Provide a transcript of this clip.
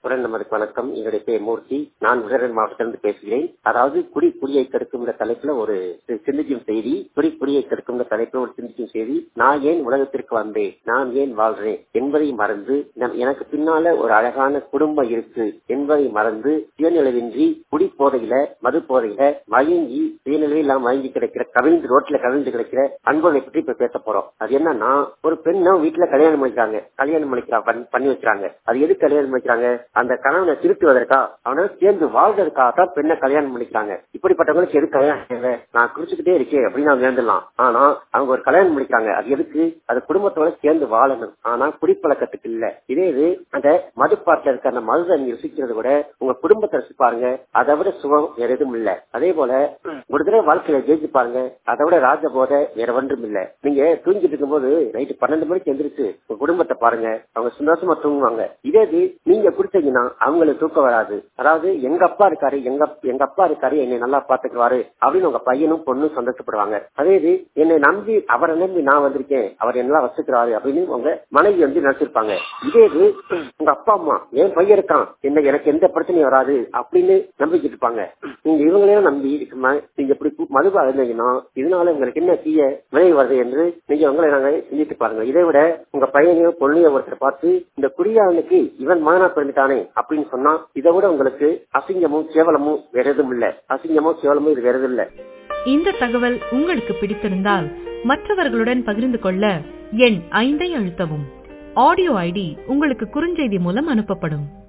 உடன் நமது வணக்கம் என்னுடைய பேர் மூர்த்தி நான் விருதுநகர் மாவட்டத்திலிருந்து பேசுகிறேன் அதாவது குடி குடியை கெடுக்கும் தலைப்புல ஒரு சிந்திக்கும் செய்தி குடி குடியை கெடுக்கும் தலைப்புல ஒரு சிந்திக்கும் செய்தி நான் ஏன் உலகத்திற்கு வந்தேன் நான் ஏன் வாழ்றேன் என்பதை மறந்து நம்- எனக்கு பின்னால ஒரு அழகான குடும்பம் இருக்கு என்பதை மறந்து சுயநிலவின்றி குடி போதையில மது போதையில மயங்கி சுயநிலையில் இல்லாம மயங்கி கிடைக்கிற கவிழ்ந்து ரோட்ல கவிழ்ந்து கிடைக்கிற அன்பனை பற்றி இப்ப பேச போறோம் அது என்னன்னா ஒரு பெண்ணை வீட்டுல கல்யாணம் பண்ணிக்கிறாங்க கல்யாணம் பண்ணிக்கிறா பண்ணி- பண்ணி வச்சாங்க அது எது கல்யாணம் பண்ணிக்கிறாங்க அந்த கணவனை திருத்துவதற்கா அவனோட சேர்ந்து வாழ்வதற்காக தான் பெண்ணை கல்யாணம் பண்ணிக்கிறாங்க இப்படிப்பட்டவங்களுக்கு எது கல்யாணம் தேவை நான் குடிச்சுக்கிட்டே இருக்கேன் அப்படின்னு அவங்க வேண்டலாம் ஆனா அவங்க ஒரு கல்யாணம் பண்ணிக்கிறாங்க அது எதுக்கு அது குடும்பத்தோட சேர்ந்து வாழணும் ஆனா குடிப்பழக்கத்துக்கு இல்ல இதே இது அந்த மதுப்பாட்டில் இருக்க அந்த மதுதை நீங்க ருசிக்கிறது கூட உங்க குடும்பத்தை ரசி பாருங்க அதை விட சுகம் வேற எதுவும் இல்ல அதே போல ஒரு தடவை வாழ்க்கையில ஜெயிச்சு பாருங்க அதை விட ராஜ போதை வேற ஒன்றும் இல்ல நீங்க தூங்கிட்டு இருக்கும்போது நைட்டு பன்னெண்டு மணிக்கு எந்திரிச்சு உங்க குடும்பத்தை பாருங்க அவங்க சந்தோஷமா தூங்குவாங்க இதே இது நீங்க குடிச்சீங்கன்னா அவங்களுக்கு தூக்கம் வராது அதாவது எங்க அப்பா இருக்காரு எங்க அப்- எங்க அப்பா இருக்காரு என்னை நல்லா பாத்துக்குவாரு அப்படின்னு உங்க பையனும் பொண்ணும் சந்தோஷப்படுவாங்க அதே இது என்னை நம்பி அவரை நம்பி நான் வந்திருக்கேன் அவர் என்ன வச்சுக்கிறாரு அப்படின்னு உங்க மனைவி வந்து நினைச்சிருப்பாங்க இதே இது உங்க அப்பா அம்மா என் பையன் இருக்கான் என்ன எனக்கு எந்த பிரச்சனையும் வராது அப்படின்னு நம்பிக்கிட்டு இருப்பாங்க நீங்க இவங்களையும் நம்பி இருக்குமா நீங்க இப்படி கு- மதுவா இருந்தீங்கன்னா இதனால உங்களுக்கு என்ன தீய விளைவு வருது என்று நீங்க உங்களை நாங்க சிந்தித்து பாருங்க இதை விட உங்க பையனையோ பொண்ணையோ ஒருத்தர் பார்த்து இந்த குடியாளனுக்கு இவன் மகனா பிறந்துட்டானே அப்படின்னு சொன்னா இதை விட உங்களுக்கு அசிங்கமும் கேவலமும் வேற எதுவும் இல்ல அசிங்கமும் கேவலமும் இது வேற எதுவும் இல்ல இந்த தகவல் உங்களுக்கு பிடித்திருந்தால் மற்றவர்களுடன் பகிர்ந்து கொள்ள எண் ஐந்தை அழுத்தவும் ஆடியோ ஐடி உங்களுக்கு குறுஞ்செய்தி மூலம் அனுப்பப்படும்